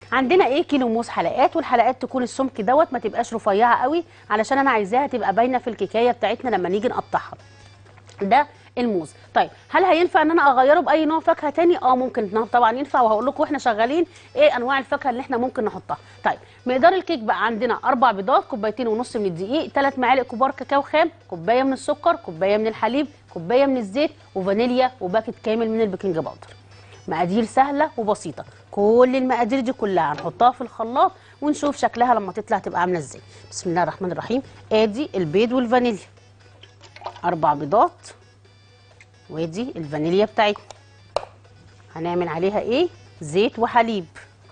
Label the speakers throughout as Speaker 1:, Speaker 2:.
Speaker 1: عندنا ايه كيلو موز حلقات والحلقات تكون السمك دوت ما تبقاش رفيعه قوي علشان انا عايزاها تبقى باينه في الكيكايه بتاعتنا لما نيجي نقطعها ده الموز طيب هل هينفع ان انا اغيره باي نوع فاكهه تاني اه ممكن طبعا ينفع وهقول لكم واحنا شغالين ايه انواع الفاكهه اللي احنا ممكن نحطها طيب مقدار الكيك بقى عندنا اربع بيضات كوبايتين ونص من الدقيق ثلاث معالق كبار كاكاو خام كوبايه من السكر كوبايه من الحليب كوبايه من الزيت وفانيليا وباكت كامل من البيكنج باودر مقادير سهله وبسيطه كل المقادير دي كلها هنحطها في الخلاط ونشوف شكلها لما تطلع تبقى عامله ازاي بسم الله الرحمن الرحيم ادي البيض والفانيليا اربع بيضات وادي الفانيليا بتاعتنا هنعمل عليها ايه زيت وحليب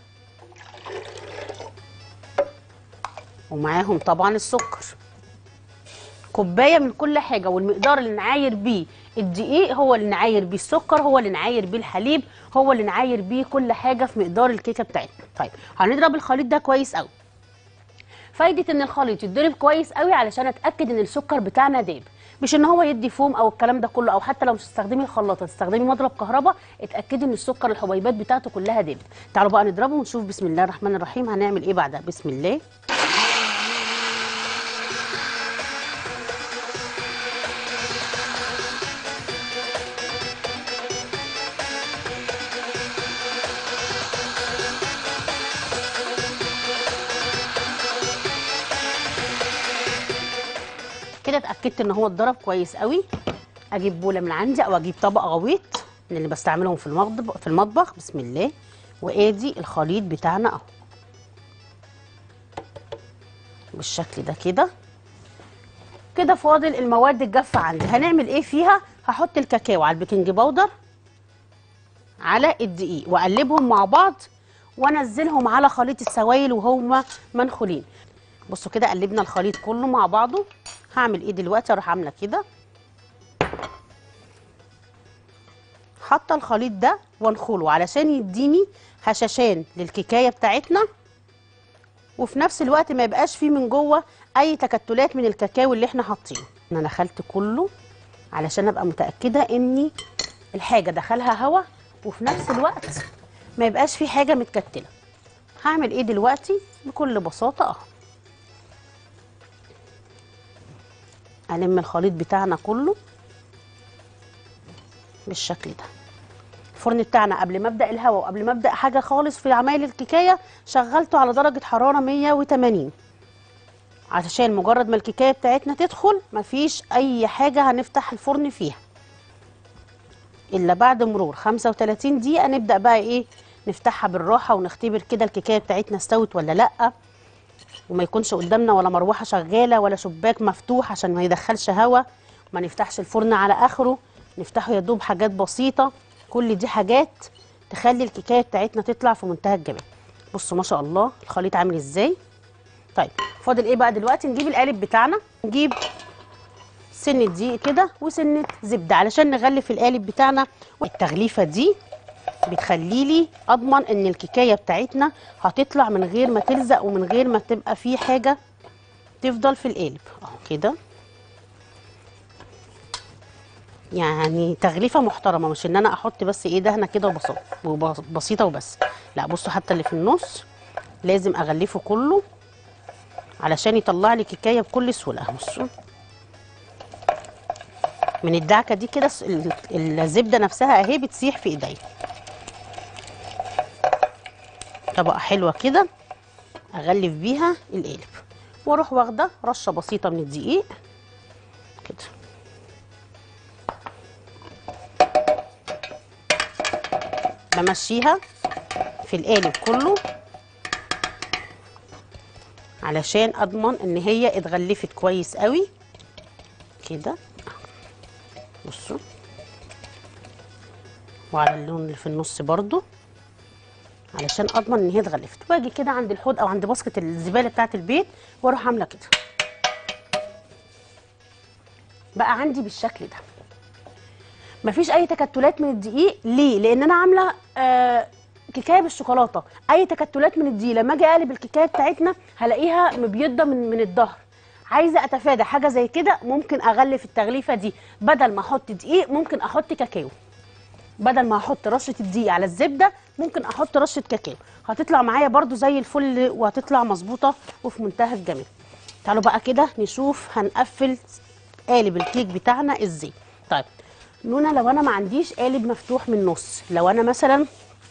Speaker 1: ومعاهم طبعا السكر كوبايه من كل حاجه والمقدار اللي نعاير بيه الدقيق هو اللي نعاير بيه السكر هو اللي نعاير بيه الحليب هو اللي نعاير بيه كل حاجه في مقدار الكيكه بتاعتنا طيب هنضرب الخليط ده كويس قوي فايده ان الخليط يتضرب كويس قوي علشان اتاكد ان السكر بتاعنا داب مش ان هو يدي فوم او الكلام ده كله او حتى لو مش تستخدمي الخلاطه تستخدمي مضرب كهرباء اتاكدي ان السكر الحبيبات بتاعته كلها دابت تعالوا بقى نضربه ونشوف بسم الله الرحمن الرحيم هنعمل ايه بعدها بسم الله كده اتاكدت ان هو اتضرب كويس قوي اجيب بوله من عندي او اجيب طبق غويط من اللي بستعملهم في المطبخ في المطبخ بسم الله وادي الخليط بتاعنا اهو بالشكل ده كده كده فاضل المواد الجافه عندي هنعمل ايه فيها هحط الكاكاو على البيكنج باودر على الدقيق واقلبهم مع بعض وانزلهم على خليط السوائل وهما منخولين بصوا كده قلبنا الخليط كله مع بعضه هعمل ايه دلوقتي اروح عامله كده حاطه الخليط ده وانخله علشان يديني هشاشان للكيكايه بتاعتنا وفي نفس الوقت ما يبقاش فيه من جوه اي تكتلات من الكاكاو اللي احنا حاطينه انا نخلت كله علشان ابقى متاكده اني الحاجه دخلها هوا وفي نفس الوقت ما يبقاش فيه حاجه متكتله هعمل ايه دلوقتي بكل بساطه اهو هنلم الخليط بتاعنا كله بالشكل ده الفرن بتاعنا قبل ما ابدا الهواء وقبل ما ابدا حاجه خالص في عمايل الكيكايه شغلته على درجه حراره 180 علشان مجرد ما الكيكايه بتاعتنا تدخل مفيش اي حاجه هنفتح الفرن فيها الا بعد مرور 35 دقيقه نبدا بقى ايه نفتحها بالراحه ونختبر كده الكيكايه بتاعتنا استوت ولا لا وما يكونش قدامنا ولا مروحه شغاله ولا شباك مفتوح عشان ما يدخلش هواء ما نفتحش الفرن على اخره نفتحه يا دوب حاجات بسيطه كل دي حاجات تخلي الكيكايه بتاعتنا تطلع في منتهى الجمال بصوا ما شاء الله الخليط عامل ازاي طيب فاضل ايه بقى دلوقتي نجيب القالب بتاعنا نجيب سنه دقيق كده وسنه زبده علشان نغلف القالب بتاعنا التغليفه دي بتخلي لي اضمن ان الكيكايه بتاعتنا هتطلع من غير ما تلزق ومن غير ما تبقى في حاجه تفضل في القالب اهو كده يعني تغليفه محترمه مش ان انا احط بس ايه دهنه كده وبسيطه وبسيطه وبس لا بصوا حتى اللي في النص لازم اغلفه كله علشان يطلع لي كيكايه بكل سهوله اهو بصوا من الدعكه دي كده الزبده نفسها اهي بتسيح في ايديا طبقه حلوه كده اغلف بيها القالب واروح واخده رشه بسيطه من الدقيق كده بمشيها في القالب كله علشان اضمن ان هي اتغلفت كويس قوي كده بصوا وعلى اللون اللي في النص برضو علشان اضمن ان هي اتغلفت واجي كده عند الحوض او عند باسكت الزباله بتاعه البيت واروح عامله كده بقى عندي بالشكل ده مفيش اي تكتلات من الدقيق ليه لان انا عامله آه كيكايه بالشوكولاته اي تكتلات من الدقيق لما اجي اقلب الكيكايه بتاعتنا هلاقيها مبيضه من من الظهر عايزه اتفادى حاجه زي كده ممكن اغلف التغليفه دي بدل ما احط دقيق ممكن احط كاكاو بدل ما احط رشه الدقيق على الزبده ممكن احط رشه كاكاو هتطلع معايا برده زي الفل وهتطلع مظبوطه وفي منتهى الجمال تعالوا بقى كده نشوف هنقفل قالب الكيك بتاعنا ازاي طيب نونا لو انا ما عنديش قالب مفتوح من النص لو انا مثلا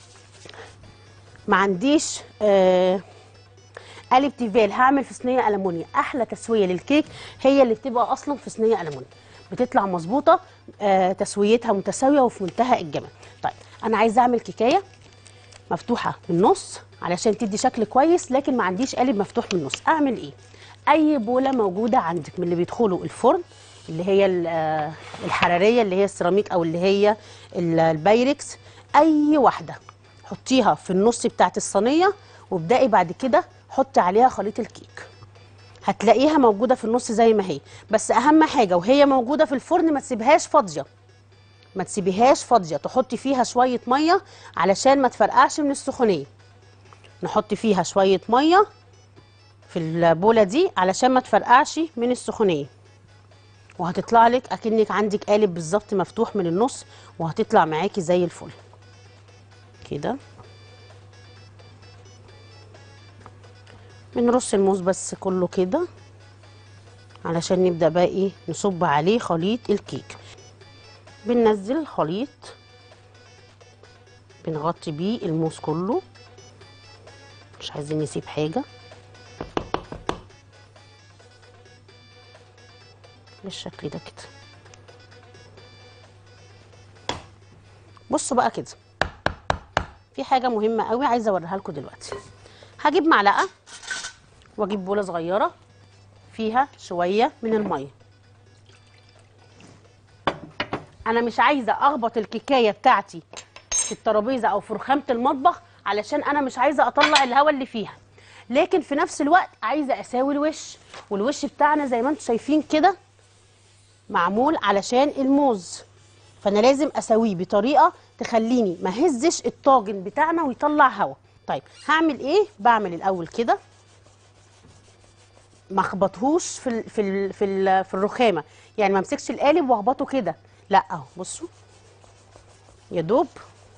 Speaker 1: ما عنديش آه قالب تيفال هعمل في صينيه المونيا احلى تسويه للكيك هي اللي بتبقى اصلا في صينيه المونيا بتطلع مظبوطه آه تسويتها متساويه وفي منتهى الجمال طيب انا عايزه اعمل كيكايه مفتوحه من النص علشان تدي شكل كويس لكن ما عنديش قالب مفتوح من النص اعمل ايه اي بوله موجوده عندك من اللي بيدخلوا الفرن اللي هي ال- آه، الحراريه اللي هي السيراميك او اللي هي ال- البايركس اي واحده حطيها في النص بتاعت الصينيه وابدأي بعد كده حطي عليها خليط الكيك هتلاقيها موجوده في النص زي ما هي بس اهم حاجه وهي موجوده في الفرن ما تسيبهاش فاضيه ما تسيبيهاش فاضيه تحطي فيها شويه ميه علشان ما تفرقعش من السخونيه نحط فيها شويه ميه في البوله دي علشان ما تفرقعش من السخونيه وهتطلع لك اكنك عندك قالب بالظبط مفتوح من النص وهتطلع معاكي زي الفل كده بنرص الموز بس كله كده علشان نبدأ بقى ايه نصب عليه خليط الكيك بننزل الخليط بنغطي بيه الموز كله مش عايزين نسيب حاجة بالشكل ده كده بصوا بقى كده في حاجة مهمة قوي عايزة اوريها لكم دلوقتي هجيب معلقة واجيب بوله صغيره فيها شويه من الميه انا مش عايزه اخبط الكيكايه بتاعتي في الترابيزه او في رخامه المطبخ علشان انا مش عايزه اطلع الهواء اللي فيها لكن في نفس الوقت عايزه اساوي الوش والوش بتاعنا زي ما انتم شايفين كده معمول علشان الموز فانا لازم اسويه بطريقه تخليني ما هزش الطاجن بتاعنا ويطلع هواء طيب هعمل ايه بعمل الاول كده ما اخبطهوش في ال في ال في ال في الرخامه يعني ما امسكش القالب واخبطه كده لا اهو بصوا يا دوب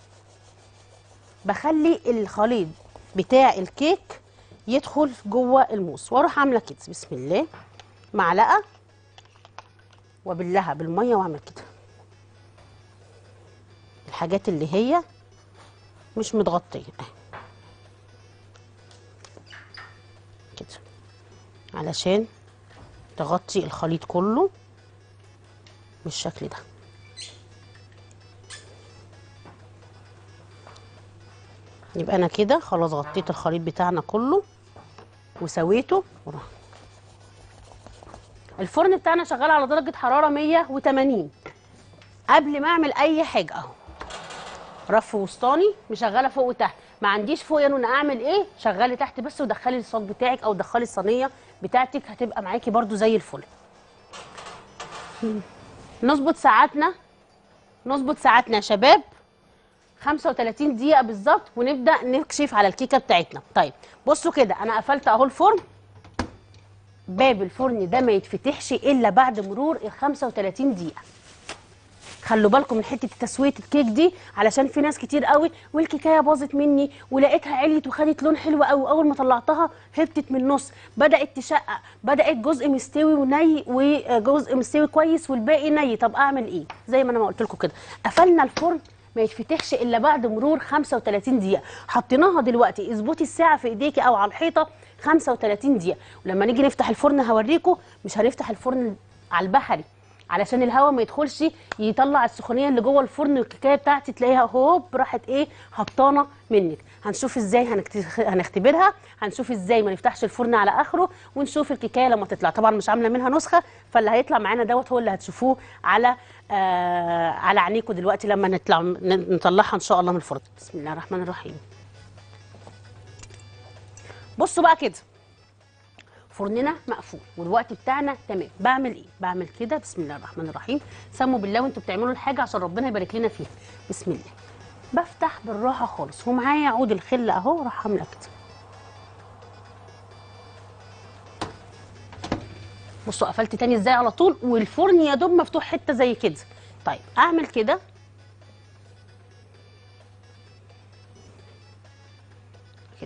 Speaker 1: بخلي الخليط بتاع الكيك يدخل جوه الموس واروح عامله كده بسم الله معلقه وابلها بالميه واعمل كده الحاجات اللي هي مش متغطيه اهي كده علشان تغطي الخليط كله بالشكل ده يبقى انا كده خلاص غطيت الخليط بتاعنا كله وسويته وراح. الفرن بتاعنا شغال على درجة حرارة 180 قبل ما اعمل اي حاجة اهو رف وسطاني مشغله فوق وتحت ما عنديش فوق يا نونا اعمل ايه شغلي تحت بس ودخلي الصاج بتاعك او دخلي الصينيه بتاعتك هتبقى معاكي برده زي الفل نظبط ساعاتنا نظبط ساعاتنا يا شباب 35 دقيقه بالظبط ونبدا نكشف على الكيكه بتاعتنا طيب بصوا كده انا قفلت اهو الفرن باب الفرن ده ما يتفتحش الا بعد مرور ال 35 دقيقه خلوا بالكم من حته تسويه الكيك دي علشان في ناس كتير قوي والكيكايه باظت مني ولقيتها علت وخدت لون حلو قوي اول ما طلعتها هبطت من النص بدات تشقق بدات جزء مستوي وني وجزء مستوي كويس والباقي ني طب اعمل ايه زي ما انا ما قلت لكم كده قفلنا الفرن ما يتفتحش الا بعد مرور 35 دقيقه حطيناها دلوقتي اظبطي الساعه في ايديكي او على الحيطه 35 دقيقه ولما نيجي نفتح الفرن هوريكم مش هنفتح الفرن على البحري علشان الهواء ما يدخلش يطلع السخونيه اللي جوه الفرن والكيكايه بتاعتي تلاقيها هوب راحت ايه هبطانه منك هنشوف ازاي هنكت- هنختبرها هنشوف ازاي ما نفتحش الفرن على اخره ونشوف الكيكايه لما تطلع طبعا مش عامله منها نسخه فاللي هيطلع معانا دوت هو اللي هتشوفوه على آه على عينيكم دلوقتي لما نطلع ن- نطلعها ان شاء الله من الفرن بسم الله الرحمن الرحيم بصوا بقى كده فرننا مقفول والوقت بتاعنا تمام بعمل ايه بعمل كده بسم الله الرحمن الرحيم سموا بالله وانتوا بتعملوا الحاجه عشان ربنا يبارك لنا فيها بسم الله بفتح بالراحه خالص ومعايا عود الخل اهو راح عامله كده بصوا قفلت تاني ازاي على طول والفرن يا دوب مفتوح حته زي كده طيب اعمل كده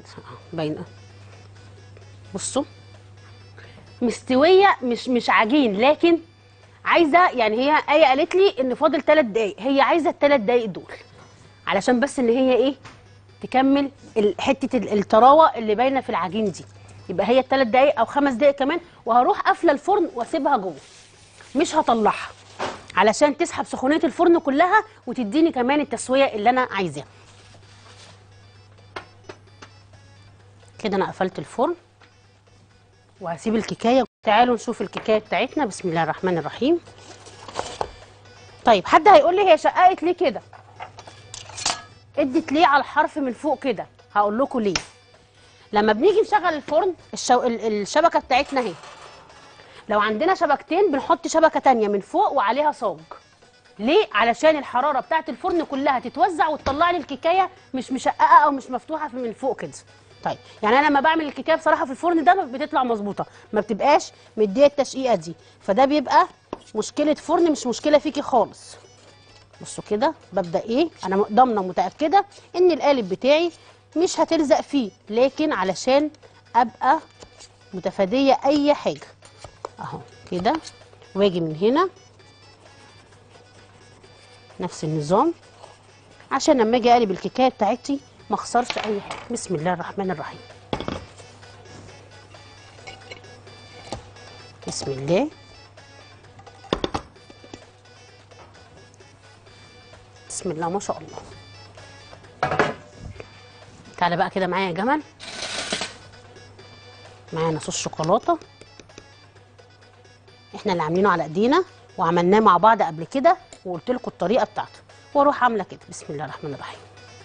Speaker 1: كده اه باينه بصوا مستويه مش مش عجين لكن عايزه يعني هي ايه قالت لي ان فاضل ثلاث دقايق هي عايزه الثلاث دقايق دول علشان بس ان هي ايه تكمل ال- حته ال- الطراوه اللي باينه في العجين دي يبقى هي الثلاث دقايق او خمس دقايق كمان وهروح قافله الفرن واسيبها جوه مش هطلعها علشان تسحب سخونيه الفرن كلها وتديني كمان التسويه اللي انا عايزاها كده انا قفلت الفرن وهسيب الكيكايه تعالوا نشوف الكيكايه بتاعتنا بسم الله الرحمن الرحيم طيب حد هيقول لي هي شققت ليه كده ادت ليه على الحرف من فوق كده هقول لكم ليه لما بنيجي نشغل الفرن الشو... ال- الشبكه بتاعتنا اهي لو عندنا شبكتين بنحط شبكه تانية من فوق وعليها صاج ليه علشان الحراره بتاعت الفرن كلها تتوزع وتطلع لي الكيكايه مش مشققه او مش مفتوحه في- من فوق كده طيب يعني انا لما بعمل الكيكايه بصراحه في الفرن ده بتطلع مظبوطه ما بتبقاش مديه التشقيقه دي فده بيبقى مشكله فرن مش مشكله فيكي خالص بصوا كده ببدا ايه انا ضامنه متاكده ان القالب بتاعي مش هتلزق فيه لكن علشان ابقى متفاديه اي حاجه اهو كده واجي من هنا نفس النظام عشان لما اجي اقلب الكيكايه بتاعتي ما اخسرش اي حاجه بسم الله الرحمن الرحيم بسم الله بسم الله ما شاء الله تعالى بقى كده معايا يا جمل معانا صوص شوكولاته احنا اللي عاملينه على ايدينا وعملناه مع بعض قبل كده وقلت لكم الطريقه بتاعته واروح عامله كده بسم الله الرحمن الرحيم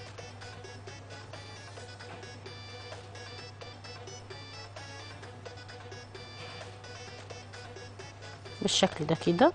Speaker 1: بالشكل ده كده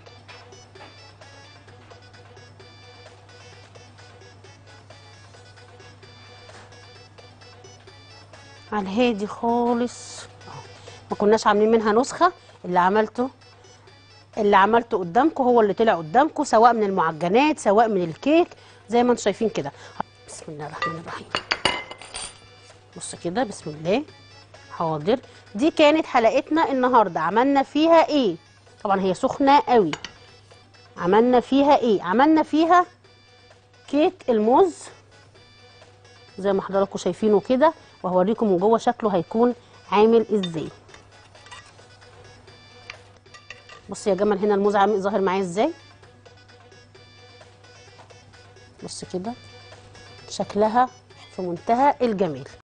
Speaker 1: على الهادي خالص أهو. ما كناش عاملين منها نسخه اللي عملته اللي عملته قدامكم هو اللي طلع قدامكم سواء من المعجنات سواء من الكيك زي ما انتم شايفين كده بسم الله الرحمن الرحيم بص كده بسم الله حاضر دي كانت حلقتنا النهارده عملنا فيها ايه طبعا هي سخنه قوي عملنا فيها ايه عملنا فيها كيك الموز زي ما حضراتكم شايفينه كده وهوريكم من جوه شكله هيكون عامل ازاي بص يا جمل هنا الموز عامل ظاهر معايا ازاي بص كده شكلها في منتهى الجمال